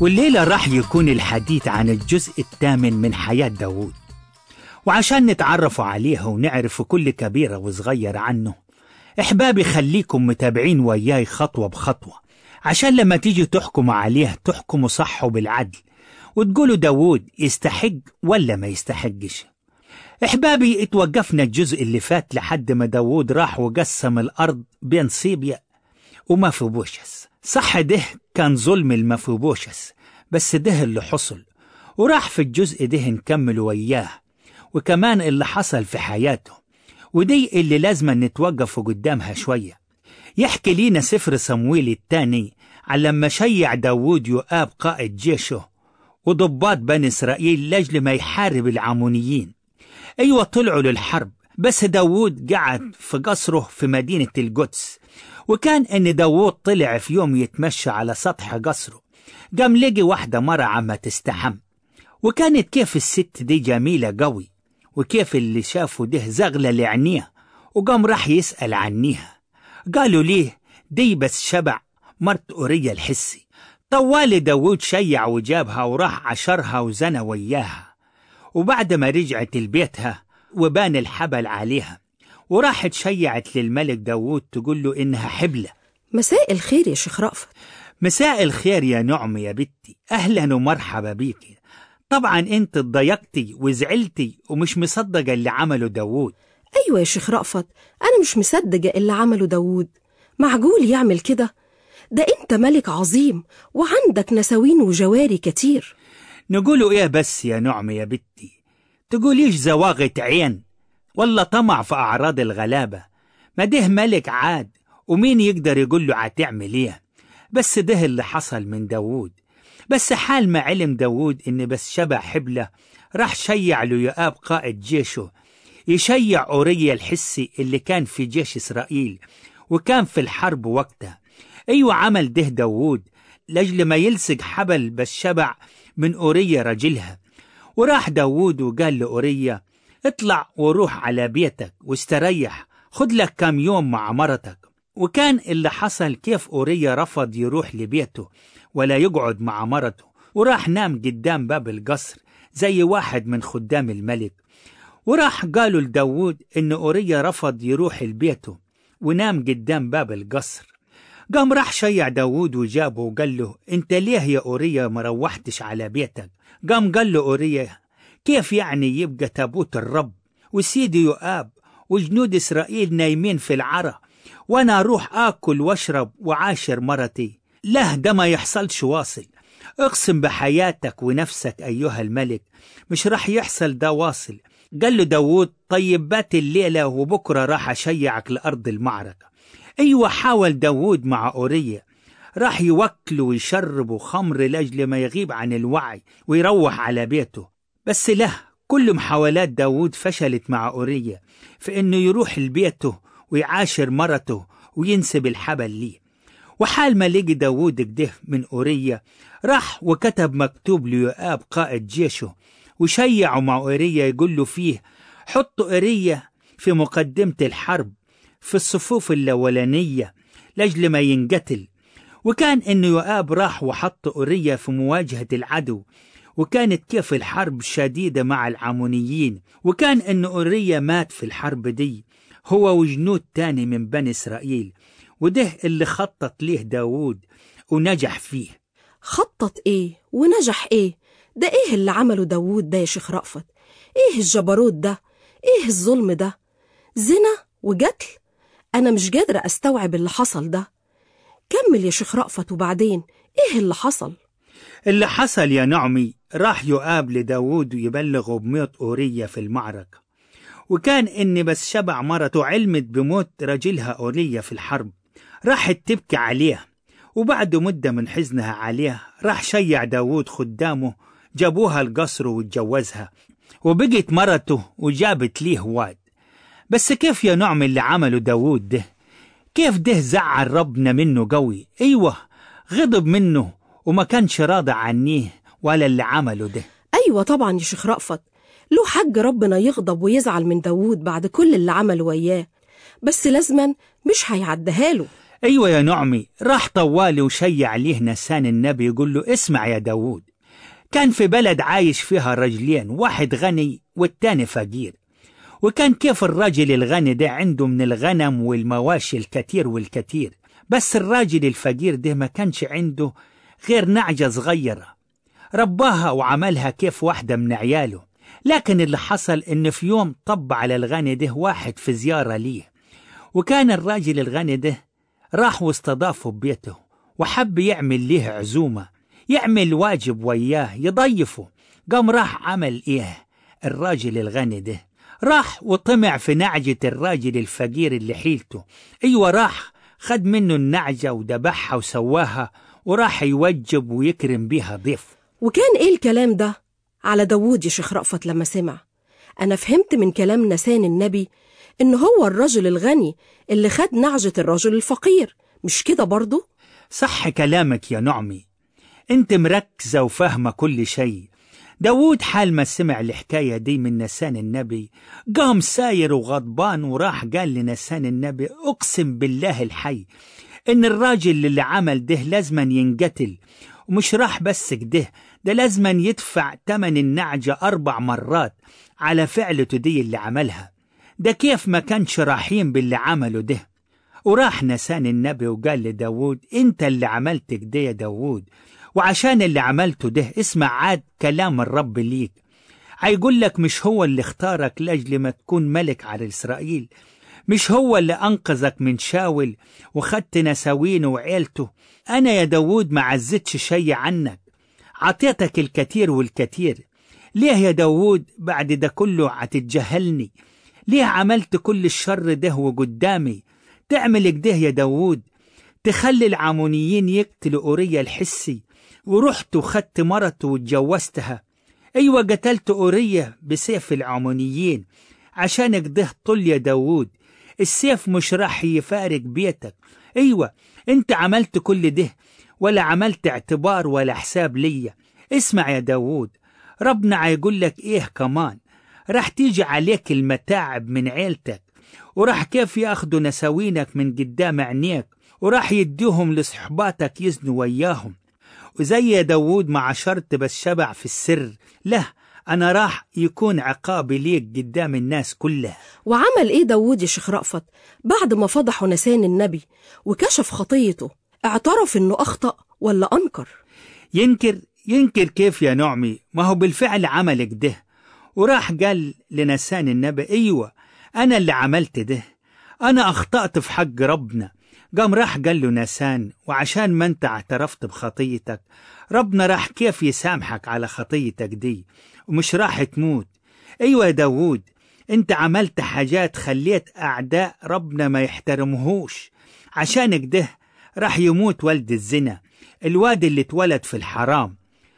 والليلة راح يكون الحديث عن الجزء الثامن من حياة داوود وعشان نتعرفوا عليه ونعرف كل كبيرة وصغير عنه احبابي خليكم متابعين وياي خطوة بخطوة عشان لما تيجي تحكموا عليه تحكموا صح وبالعدل وتقولوا داوود يستحق ولا ما يستحقش احبابي اتوقفنا الجزء اللي فات لحد ما داوود راح وقسم الارض بين صيبيا ومافوبوشس صح ده كان ظلم المافوبوشس بس ده اللي حصل وراح في الجزء ده نكمل وياه وكمان اللي حصل في حياته ودي اللي لازم نتوقف قدامها شوية يحكي لينا سفر صمويل الثاني عن لما شيع داوود يؤاب قائد جيشه وضباط بني إسرائيل لأجل ما يحارب العمونيين أيوة طلعوا للحرب بس داوود قعد في قصره في مدينة القدس وكان إن داوود طلع في يوم يتمشى على سطح قصره قام لقي واحدة مرة عم تستحم وكانت كيف الست دي جميلة قوي وكيف اللي شافوا ده زغلة لعينيها وقام راح يسأل عنيها قالوا ليه دي بس شبع مرت أوريا الحسي طوالي داوود شيع وجابها وراح عشرها وزنى وياها وبعد ما رجعت لبيتها وبان الحبل عليها وراحت شيعت للملك داوود تقول له إنها حبلة مساء الخير يا شيخ رأفت مساء الخير يا نعم يا بنتي أهلا ومرحبا بيكي طبعا انت اتضايقتي وزعلتي ومش مصدقة اللي عمله داوود أيوة يا شيخ رأفت أنا مش مصدقة اللي عمله داوود معقول يعمل كده ده أنت ملك عظيم وعندك نساوين وجواري كتير نقولوا ايه بس يا نعم يا بنتي تقوليش زواغة عين ولا طمع في أعراض الغلابة ما ده ملك عاد ومين يقدر يقول له هتعمل ايه بس ده اللي حصل من داوود بس حال ما علم داوود إن بس شبع حبلة راح شيع له يؤاب قائد جيشه يشيع أوريا الحسي اللي كان في جيش إسرائيل وكان في الحرب وقتها أيوة عمل ده داوود لأجل ما يلصق حبل بس شبع من أوريا رجلها وراح داوود وقال لأوريا اطلع وروح على بيتك واستريح خد لك كام يوم مع مرتك وكان اللي حصل كيف أوريا رفض يروح لبيته ولا يقعد مع مرته وراح نام قدام باب القصر زي واحد من خدام الملك وراح قالوا لداود إن أوريا رفض يروح لبيته ونام قدام باب القصر قام راح شيع داود وجابه وقال له انت ليه يا أوريا ما روحتش على بيتك قام قال له أوريا كيف يعني يبقى تابوت الرب وسيدي يؤاب وجنود إسرائيل نايمين في العرى وأنا أروح آكل وأشرب وعاشر مرتي لا ده ما يحصلش واصل اقسم بحياتك ونفسك أيها الملك مش راح يحصل ده واصل قال له داود طيب بات الليلة وبكرة راح أشيعك لأرض المعركة أيوة حاول داود مع أورية راح يوكل ويشرب خمر لأجل ما يغيب عن الوعي ويروح على بيته بس له كل محاولات داود فشلت مع أورية في أنه يروح لبيته ويعاشر مرته وينسب الحبل ليه وحال ما لقي داود كده من أورية راح وكتب مكتوب ليؤاب قائد جيشه وشيعوا مع أورية يقول له فيه حط أورية في مقدمة الحرب في الصفوف الأولانية لأجل ما ينقتل وكان إن يؤاب راح وحط أورية في مواجهة العدو وكانت كيف الحرب شديدة مع العمونيين وكان إن أورية مات في الحرب دي هو وجنود تاني من بني إسرائيل وده اللي خطط ليه داوود ونجح فيه خطط إيه ونجح إيه ده إيه اللي عمله داوود ده يا شيخ رأفت إيه الجبروت ده إيه الظلم ده زنا وقتل أنا مش قادرة أستوعب اللي حصل ده كمل يا شيخ رأفت وبعدين إيه اللي حصل اللي حصل يا نعمي راح يؤاب لداود ويبلغه بموت أورية في المعركة وكان إن بس شبع مرته علمت بموت رجلها أورية في الحرب راحت تبكي عليه وبعد مدة من حزنها عليه راح شيع داود خدامه جابوها القصر واتجوزها وبقت مرته وجابت ليه واد بس كيف يا نعم اللي عمله داود ده كيف ده زعل ربنا منه قوي ايوه غضب منه وما كانش راضي عنيه ولا اللي عمله ده أيوة طبعا يا شيخ رأفت له حق ربنا يغضب ويزعل من داوود بعد كل اللي عمله وياه بس لازما مش هيعديها له أيوة يا نعمي راح طوالي وشيع ليه نسان النبي يقول له اسمع يا داود كان في بلد عايش فيها رجلين واحد غني والتاني فقير وكان كيف الراجل الغني ده عنده من الغنم والمواشي الكتير والكتير بس الراجل الفقير ده ما كانش عنده غير نعجة صغيرة رباها وعملها كيف واحدة من عياله لكن اللي حصل إن في يوم طب على الغني ده واحد في زيارة ليه وكان الراجل الغني ده راح واستضافه ببيته وحب يعمل ليه عزومة يعمل واجب وياه يضيفه قام راح عمل إيه الراجل الغني ده راح وطمع في نعجة الراجل الفقير اللي حيلته أيوة راح خد منه النعجة ودبحها وسواها وراح يوجب ويكرم بيها ضيف وكان إيه الكلام ده على داوود يا شيخ رأفت لما سمع أنا فهمت من كلام نسان النبي إن هو الرجل الغني اللي خد نعجة الرجل الفقير مش كده برضه؟ صح كلامك يا نعمي انت مركزة وفاهمة كل شيء داود حال ما سمع الحكاية دي من نسان النبي قام ساير وغضبان وراح قال لنسان النبي أقسم بالله الحي إن الراجل اللي عمل ده لازما ينقتل ومش راح بس كده ده لازما يدفع تمن النعجة أربع مرات على فعلته دي اللي عملها ده كيف ما كانش راحين باللي عمله ده وراح نسان النبي وقال لداود انت اللي عملت كده يا داود وعشان اللي عملته ده اسمع عاد كلام الرب ليك هيقول لك مش هو اللي اختارك لأجل ما تكون ملك على إسرائيل مش هو اللي أنقذك من شاول وخدت نساوينه وعيلته أنا يا داود ما عزتش شي عنك عطيتك الكثير والكثير ليه يا داود بعد ده كله هتتجاهلني ليه عملت كل الشر ده وقدامي تعمل كده يا داود تخلي العمونيين يقتلوا أوريا الحسي ورحت وخدت مرته واتجوزتها أيوة قتلت أوريا بسيف العمونيين عشان كده طل يا داود السيف مش راح يفارق بيتك أيوة أنت عملت كل ده ولا عملت اعتبار ولا حساب ليا اسمع يا داود ربنا هيقول لك إيه كمان راح تيجي عليك المتاعب من عيلتك وراح كيف ياخدوا نساوينك من قدام عينيك وراح يديهم لصحباتك يزنوا وياهم وزي يا داود ما عشرت بس شبع في السر له أنا راح يكون عقابي ليك قدام الناس كلها وعمل إيه داوود يا شيخ رأفت بعد ما فضحوا نسان النبي وكشف خطيته اعترف إنه أخطأ ولا أنكر ينكر ينكر كيف يا نعمي ما هو بالفعل عمل كده وراح قال لنسان النبي أيوة أنا اللي عملت ده أنا أخطأت في حق ربنا قام راح قال له نسان وعشان ما انت اعترفت بخطيتك ربنا راح كيف يسامحك على خطيتك دي ومش راح تموت ايوه يا داوود انت عملت حاجات خليت اعداء ربنا ما يحترمهوش عشان كده راح يموت ولد الزنا الواد اللي اتولد في الحرام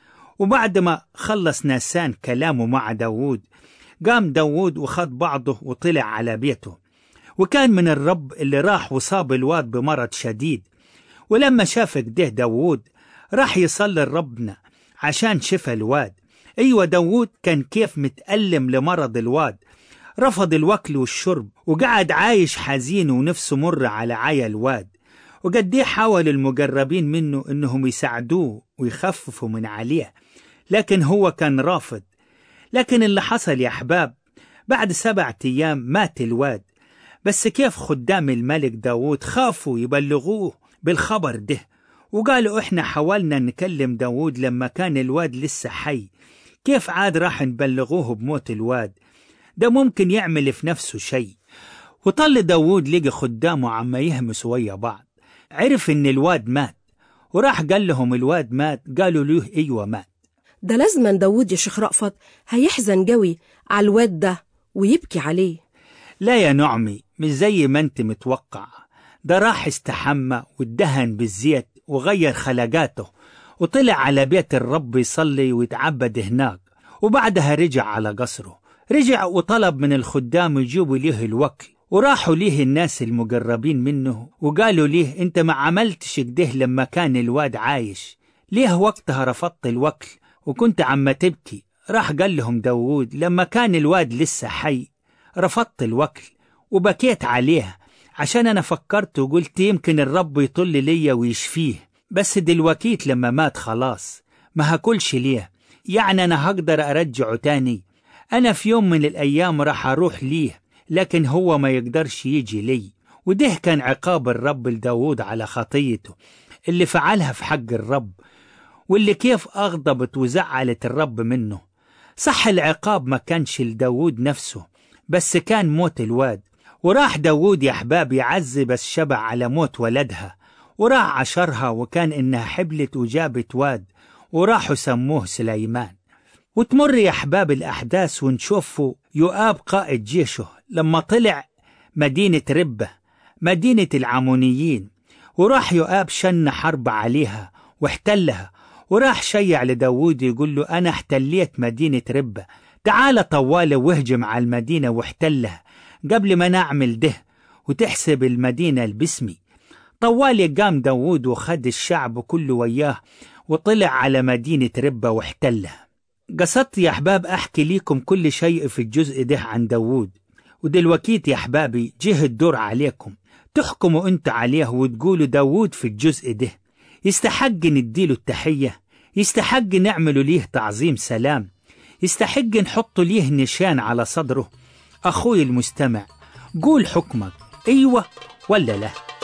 وبعد ما خلص ناسان كلامه مع داوود قام داوود وخد بعضه وطلع على بيته وكان من الرب اللي راح وصاب الواد بمرض شديد ولما شاف كده داوود راح يصلي لربنا عشان شفى الواد أيوة داوود كان كيف متألم لمرض الواد رفض الوكل والشرب وقعد عايش حزين ونفسه مر على عيا الواد وقد حاول المجربين منه انهم يساعدوه ويخففوا من عليه لكن هو كان رافض لكن اللي حصل يا احباب بعد سبعة ايام مات الواد بس كيف خدام الملك داود خافوا يبلغوه بالخبر ده وقالوا احنا حاولنا نكلم داود لما كان الواد لسه حي كيف عاد راح نبلغوه بموت الواد ده ممكن يعمل في نفسه شيء وطل داود لقى خدامه عما يهمسوا ويا بعض عرف ان الواد مات وراح قال لهم الواد مات قالوا له ايوه مات ده لازما داوود يا شيخ رأفت هيحزن قوي على الواد ده ويبكي عليه لا يا نعمي مش زي ما انت متوقع ده راح استحمى وادهن بالزيت وغير خلقاته وطلع على بيت الرب يصلي ويتعبد هناك وبعدها رجع على قصره رجع وطلب من الخدام يجيبوا ليه الوكل وراحوا ليه الناس المقربين منه وقالوا ليه انت ما عملتش كده لما كان الواد عايش ليه وقتها رفضت الوكل وكنت عم تبكي راح قال لهم داوود لما كان الواد لسه حي رفضت الوكل وبكيت عليه عشان أنا فكرت وقلت يمكن الرب يطل ليا ويشفيه بس دلوقيت لما مات خلاص ما هاكلش ليه يعني أنا هقدر أرجعه تاني أنا في يوم من الأيام راح أروح ليه لكن هو ما يقدرش يجي لي وده كان عقاب الرب لداود على خطيته اللي فعلها في حق الرب واللي كيف أغضبت وزعلت الرب منه صح العقاب ما كانش لداود نفسه بس كان موت الواد وراح داود يا أحباب يعذب الشبع على موت ولدها وراح عشرها وكان إنها حبلت وجابت واد وراحوا سموه سليمان وتمر يا أحباب الأحداث ونشوفوا يؤاب قائد جيشه لما طلع مدينة ربة مدينة العمونيين وراح يؤاب شن حرب عليها واحتلها وراح شيع لداود يقول له أنا احتليت مدينة ربة تعال طوالة واهجم على المدينة واحتلها قبل ما نعمل ده وتحسب المدينة باسمي طوالي قام داود وخد الشعب كله وياه وطلع على مدينة ربة واحتلها قصدت يا أحباب أحكي ليكم كل شيء في الجزء ده عن داود ودلوقيت يا أحبابي جه الدور عليكم تحكموا أنت عليه وتقولوا داود في الجزء ده يستحق نديله التحية يستحق نعمله ليه تعظيم سلام يستحق نحط ليه نشان على صدره أخوي المستمع قول حكمك أيوة ولا لا